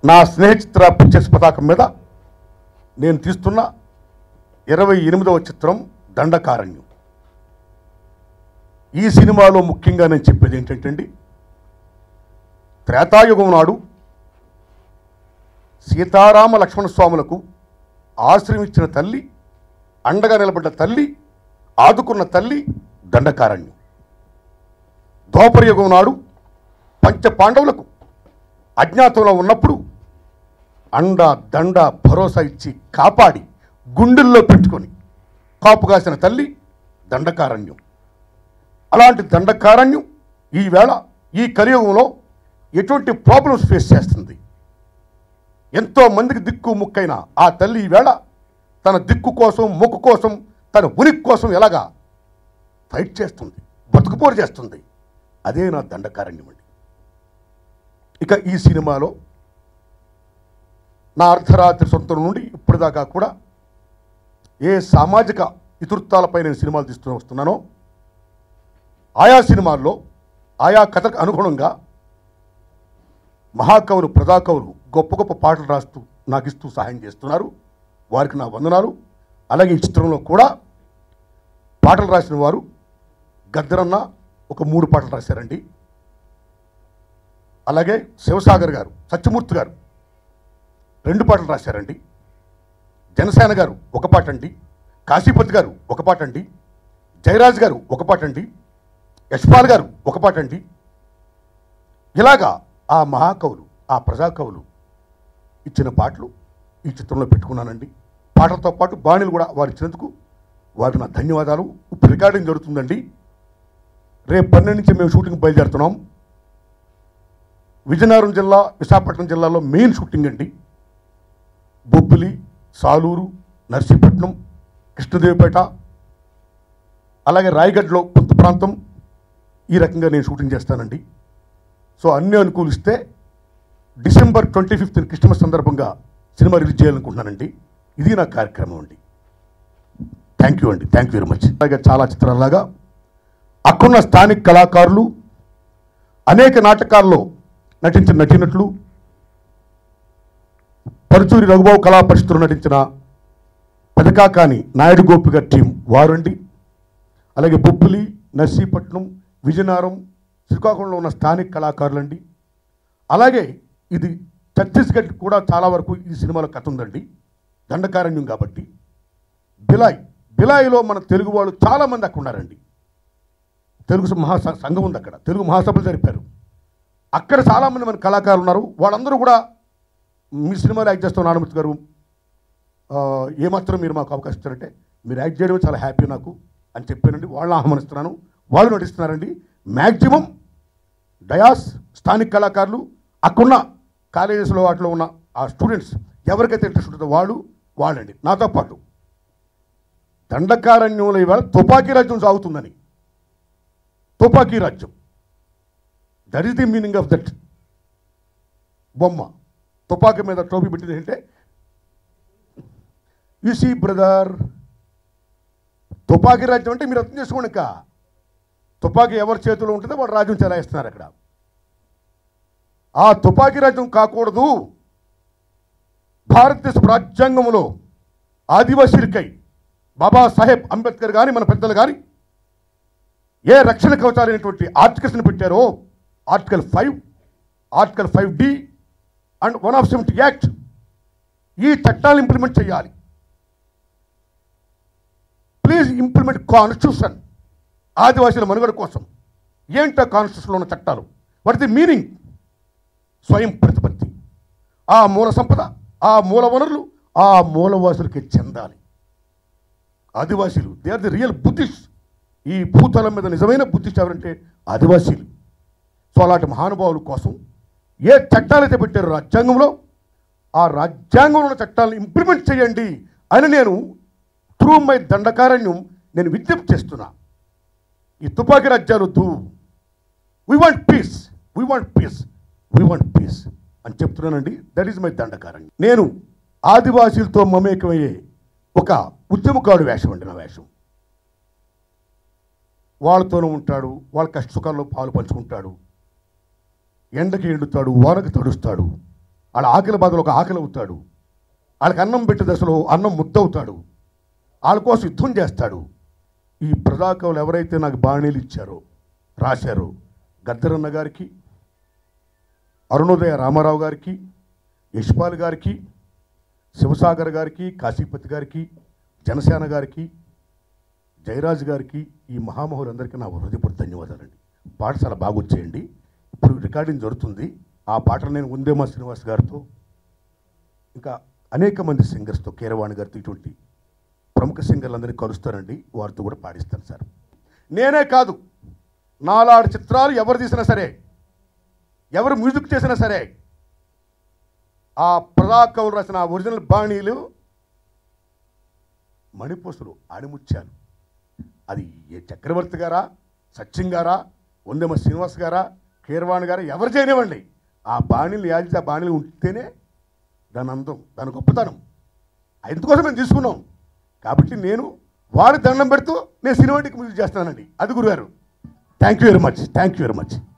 నా స్నేహచిత్ర పిక్చర్స్ పతాకం మీద నేను తీస్తున్న ఇరవై ఎనిమిదవ చిత్రం దండకారణ్యం ఈ సినిమాలో ముఖ్యంగా నేను చెప్పేది ఏంటంటే అండి త్రేతాయుగం నాడు సీతారామ లక్ష్మణ స్వాములకు ఆశ్రయం ఇచ్చిన తల్లి అండగా నిలబడ్డ తల్లి ఆదుకున్న తల్లి దండకారణ్యం ద్వాపరయుగం నాడు పంచ పాండవులకు అజ్ఞాతంలో ఉన్నప్పుడు అండ దండ భరోసా ఇచ్చి కాపాడి గుండెల్లో పెట్టుకొని కాపు కాసిన తల్లి దండకారణ్యం అలాంటి దండకారణ్యం ఈవేళ ఈ కలియుగంలో ఎటువంటి ప్రాబ్లమ్స్ ఫేస్ చేస్తుంది ఎంతో మందికి దిక్కు ముక్కైన ఆ తల్లి ఈవేళ తన దిక్కు కోసం మొక్కు కోసం తన ఉనికి కోసం ఎలాగా ఫైట్ చేస్తుంది బతుకుపోరు చేస్తుంది అదే నా దండకారణ్యం అండి ఇక ఈ సినిమాలో నా అర్ధరాత్రి సొంతం నుండి ఇప్పటిదాకా కూడా ఏ సామాజిక ఇతృత్వాలపై నేను సినిమాలు తీస్తూ వస్తున్నానో ఆయా సినిమాల్లో ఆయా కథకు అనుగుణంగా మహాకవులు ప్రజాకవులు గొప్ప గొప్ప పాటలు రాస్తూ నాకు ఇస్తూ సహాయం చేస్తున్నారు వారికి నా వందనాలు అలాగే ఈ చిత్రంలో కూడా పాటలు రాసిన వారు గద్దరన్న ఒక మూడు పాటలు రాశారండి అలాగే శివసాగర్ గారు సత్యమూర్తి గారు రెండు పాటలు రాశారండి జనసేన గారు ఒక పాట అండి కాశీపతి గారు ఒక పాట అండి జయరాజ్ గారు ఒక పాట అండి యశ్పాల్ గారు ఒక పాట అండి ఇలాగా ఆ మహాకవులు ఆ ప్రజాకవులు ఇచ్చిన పాటలు ఈ చిత్రంలో పెట్టుకున్నానండి పాటలతో పాటు బాణీలు కూడా వారు ఇచ్చినందుకు వారికి నా ధన్యవాదాలు ఇప్పుడు రికార్డింగ్ జరుగుతుందండి రేపు పన్నెండు నుంచి మేము షూటింగ్ బయలుదేరుతున్నాం విజయనగరం జిల్లా విశాఖపట్నం జిల్లాలో మెయిన్ షూటింగ్ అండి బొబ్బిలి సాలూరు నర్సీపట్నం కృష్ణదేవిపేట అలాగే రాయగఢ్లో కొంత ప్రాంతం ఈ రకంగా నేను షూటింగ్ చేస్తానండి సో అన్నీ అనుకూలిస్తే డిసెంబర్ ట్వంటీ ఫిఫ్త్ క్రిస్టమస్ సందర్భంగా సినిమా రిలీజ్ చేయాలనుకుంటున్నానండి ఇది నా కార్యక్రమం అండి థ్యాంక్ యూ అండి థ్యాంక్ యూ వెరీ మచ్ అలాగే చాలా చిత్రాల్లాగా అక్కడున్న స్థానిక కళాకారులు అనేక నాటకాల్లో నటించిన నటీనటులు పరుచూరి రఘుబాబు కళా పరిషత్తులో నటించిన పెదకాకాని నాయుడు గోపి గారి టీం వారండి అలాగే బొబ్బులి నర్సీపట్నం విజయనగరం శ్రీకాకుళంలో ఉన్న స్థానిక కళాకారులండి అలాగే ఇది ఛత్తీస్గఢ్ కూడా చాలా వరకు ఈ సినిమాలో కథ ఉందండి దండకారణ్యం కాబట్టి బిలాయ్ బిలాయిలో మన తెలుగు వాళ్ళు చాలామంది అక్కడ ఉన్నారండి తెలుగు మహా సంఘం ఉంది అక్కడ తెలుగు మహాసభలు జరిపారు అక్కడ చాలామంది మన కళాకారులు ఉన్నారు వాళ్ళందరూ కూడా మీ సినిమాలో యాక్ట్ చేస్తున్న నానమూర్తి గారు ఆ, ఏమాత్రం మీరు మాకు అవకాశం ఇచ్చారంటే మీరు యాక్ట్ చేయడమే చాలా హ్యాపీ నాకు అని చెప్పానండి వాళ్ళని ఆహ్వానిస్తున్నాను వాళ్ళు నటిస్తున్నారండి మ్యాక్సిమం డయాస్ స్థానిక కళాకారులు అక్కడున్న కాలేజెస్లో వాటిలో ఉన్న ఆ స్టూడెంట్స్ ఎవరికైతే ఇంట్రెస్ట్ ఉంటుందో వాళ్ళు వాళ్ళండి నాతో పాటు దండకారణ్యంలో ఇవాళ తుపాకీ రాజ్యం సాగుతుందని తుపాకీ రాజ్యం that is the meaning of that బొమ్మ తుపాకీ మీద టోపీ పెట్టింది అంటే యు సీ బ్రదర్ తుపాకీ రాజ్యం అంటే మీరు అర్థం చేసుకోండి ఇంకా తుపాకీ ఎవరి చేతిలో ఉంటుందో వాడు రాజ్యం చెలాయిస్తున్నారు అక్కడ ఆ తుపాకీ రాజ్యం కాకూడదు భారతదేశ రాజ్యాంగంలో ఆదివాసీలకై బాబాసాహెబ్ అంబేద్కర్ కానీ మన పెద్దలు కానీ ఏ రక్షణ కవచాలైనటువంటి ఆర్టికల్స్ని పెట్టారో article five article five D and one of seventy act ఈ చట్టాలను ఇంప్లిమెంట్ చేయాలి ప్లీజ్ ఇంప్లిమెంట్ కాన్స్టిట్యూషన్ ఆదివాసీల మనుగడ కోసం ఏంటో కాన్స్టిట్యూషన్లో ఉన్న చట్టాలు వాట్ ది మీనింగ్ స్వయం ప్రతిపత్తి ఆ మూల సంపద ఆ మూల వనరులు ఆ మూలవాసులకి చెందాలి ఆదివాసీలు they are the real Buddhist ఈ భూతలం మీద నిజమైన బుద్ధిస్ట్ ఎవరంటే ఆదివాసీలు సో అలాంటి మహానుభావుల కోసం ఏ చట్టాలు అయితే పెట్టారో రాజ్యాంగంలో ఆ రాజ్యాంగంలో ఉన్న చట్టాలను ఇంప్లిమెంట్ చేయండి అని నేను త్రూ మై దండకారణ్యం నేను విజ్ఞప్తి చేస్తున్నా ఈ తుపాకీ రాజ్యాలు వద్దు we want peace we want peace we want peace అని చెప్తున్నానండి దట్ ఈజ్ మై దండకారణ్యం నేను ఆదివాసీలతో మమేకమయ్యే ఒక ఉద్యమకారుడు వేషం అండి నా వేషం వాళ్ళతోనూ ఉంటాడు వాళ్ళ కష్ట సుఖాల్లో పాలు పంచుకుంటాడు ఎండకి ఎండుతాడు వానకి తడుస్తాడు వాళ్ళ ఆకలి బాధలో ఒక ఆకలి అవుతాడు వాళ్ళకి అన్నం పెట్టే దశలో అన్నం ముద్దవుతాడు వాళ్ళ కోసం యుద్ధం చేస్తాడు ఈ ప్రజాకవులు ఎవరైతే నాకు బాణీలు ఇచ్చారో రాశారో గద్దరన్న గారికి అరుణోదయ రామారావు గారికి యశ్పాల్ గారికి శివసాగర్ గారికి కాశీపతి గారికి జనసేన గారికి జయరాజ్ గారికి ఈ మహామహులందరికీ నా హృదయపూర్వక ధన్యవాదాలండి పాట చాలా బాగా వచ్చేయండి ఇప్పుడు రికార్డింగ్ జరుగుతుంది ఆ పాటలు నేను ఉందేమా శ్రీనివాస్ గారితో ఇంకా అనేక మంది సింగర్స్తో కీరవాణి గారితో ఇటువంటి ప్రముఖ సింగర్లందరినీ కలుస్తారండి వారితో కూడా పాడిస్తాను సార్ నేనే కాదు నాలాడు చిత్రాలు ఎవరు తీసినా సరే ఎవరు మ్యూజిక్ చేసినా సరే ఆ ప్రజాకవులు రాసిన ఆ ఒరిజినల్ బాణీలు మణిపూసులు ఆణిముత్యాలు అది ఏ చక్రవర్తి గారా సత్యం గారా వందెమ శ్రీనివాస్ గారా కీరవాణి గారా ఎవరు చేయనివ్వండి ఆ బాణీలు యాజితే ఆ బాణీలు ఉంటేనే దాని అందం దాని గొప్పతనం ఎందుకోసం మేము తీసుకున్నాం కాబట్టి నేను వాడి దండం పెడుతూ నేను సినిమాటిక్ మ్యూజిక్ చేస్తానండి అది గురుగారు thank you very much thank you very much